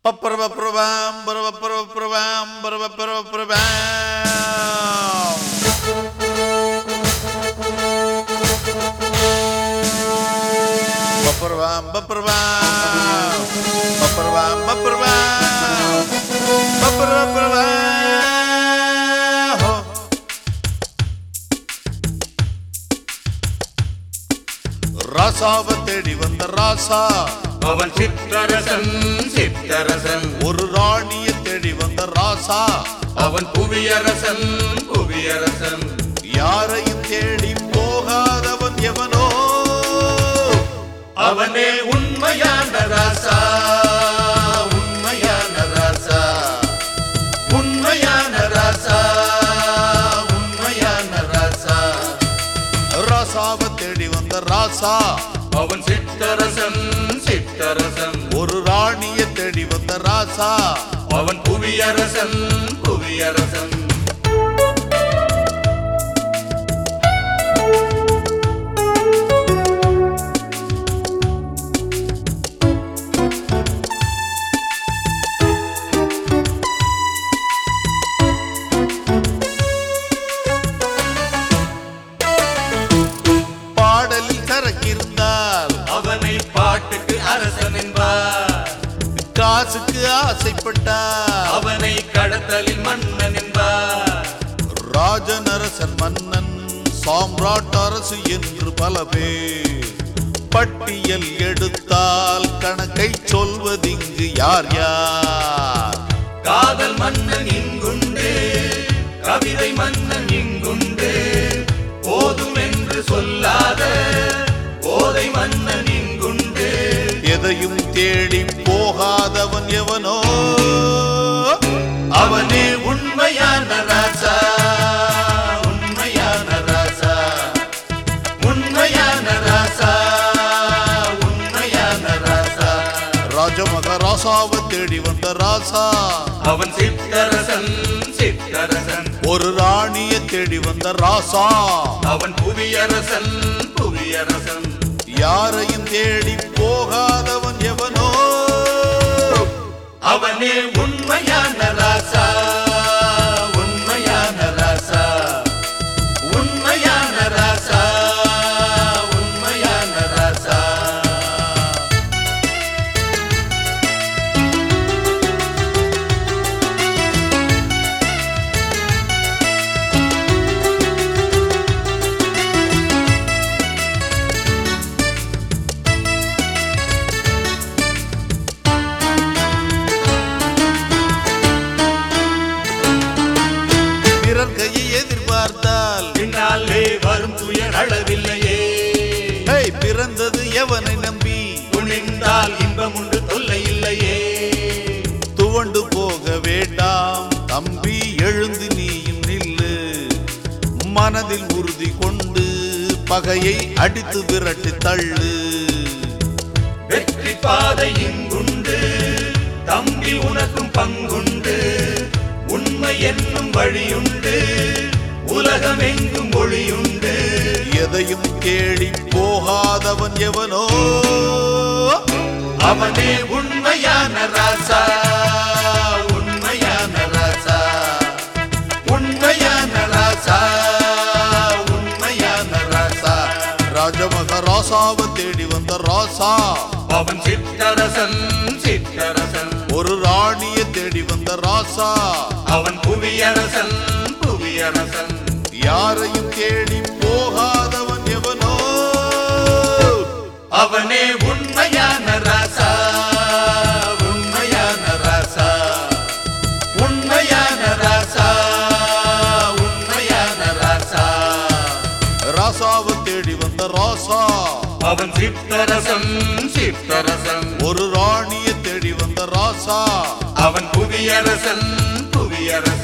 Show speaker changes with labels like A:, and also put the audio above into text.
A: பப்பரபப்பரபாம், பரபப்பரபப்பரபாம், பரபப்பரபப்பரபாம். பப்பரபாம், பப்பரபாம், பப்பரபாம், பப்பரபாம், பப்பரபப்பரபாம். ஹோ. ராசாவை தேடி வந்த ராசா
B: அவன் சித்தரசன் சித்தரசன்
A: ஒரு ராணிய தேடி வந்த ராசா
B: அவன் புவியரசன் புவியரசன்
A: யாரையும் தேடி போகாதவன் எவனோ
B: அவனே உண்மையான ராசா உண்மையான ராசா உண்மையான ராசா உண்மையான ராசா
A: ராசாவை தேடி வந்த ராசா
B: அவன் சித்தரசன் சித்தரசன்
A: ஒரு ராணிய தேடி வந்த ராசா
B: அவன் புவியரசன் புவியரசன்
A: பாடலில் சரக்கிருந்தால்
B: அவனை பாட்டுக்கு அரசன் என்பார்
A: காசுக்கு ஆசைப்பட்டார்
B: அவனை கடத்தலில் மன்னன் என்பார்
A: ராஜனரசன் மன்னன் சாம்ராட் அரசு என்று பல பேர் பட்டியல் எடுத்தால் கணக்கை சொல்வதிங்கு யார் யார்
B: காதல் மன்னன் இங்குண்டு கவிதை மன்னன் இங்குண்டு போதும் என்று சொல்லாத போதை மன்னன் இங்குண்டு
A: எதையும் தேடி போகாதவன் எவனோ
B: அவனே உண்மையான ராசா உண்மையான ராசா உண்மையான ராசா உண்மையான ராசா
A: ராஜமகராசாவை தேடி வந்த ராசா
B: அவன் சித்தரசன் சித்தரசன்
A: ஒரு ராணிய தேடி வந்த ராசா
B: அவன் புவியரசன் புவியரசன்
A: யாரையும் தேடி போகாதவன் எவனோ
B: அவனே உண்மையான ராசா உண்மையான ராசா உண்மையான ராசா உண்மையான ராசா
A: பிறர் கையை எதிர்பார்த்தால்
B: பின்னாலே வரும் துயர் அளவில்லையே
A: ஹேய், பிறந்தது எவனை நம்பி
B: துணிந்தால் இன்பம் உண்டு தொல்லை இல்லையே
A: துவண்டு போக வேண்டாம் தம்பி எழுந்து நீயும் நில்லு மனதில் உறுதி கொண்டு பகையை அடித்து விரட்டி தள்ளு
B: வெற்றி பாதை இங்குண்டு தம்பி உனக்கும் பங்குண்டு உண்மை என்னும் வழியுண்டு உலகம் எங்கும் மொழியுண்டு
A: எதையும் தேடி போகாதவன் எவனோ
B: அவனே உண்மையான ராசா உண்மையான ராசா உண்மையான ராசா உண்மையான ராசா
A: ராஜமகராசாவை தேடி வந்த ராசா
B: அவன் சித்தரசன் சித்தரசன்
A: ஒரு ராணிய தேடி வந்த ராசா
B: அவன் புவியரசன் புவியரசன்
A: யாரையும் தேடி போகாதவன் எவனோ
B: அவனே உண்மையான ராசா உண்மையான ராசா உண்மையான ராசா உண்மையான ராசா
A: ராசாவை தேடி வந்த ராசா
B: அவன் சித்தரசன் சித்தரசன்
A: ஒரு ராணிய தேடி வந்த ராசா
B: அவன் புவியரசன் புவியரசன்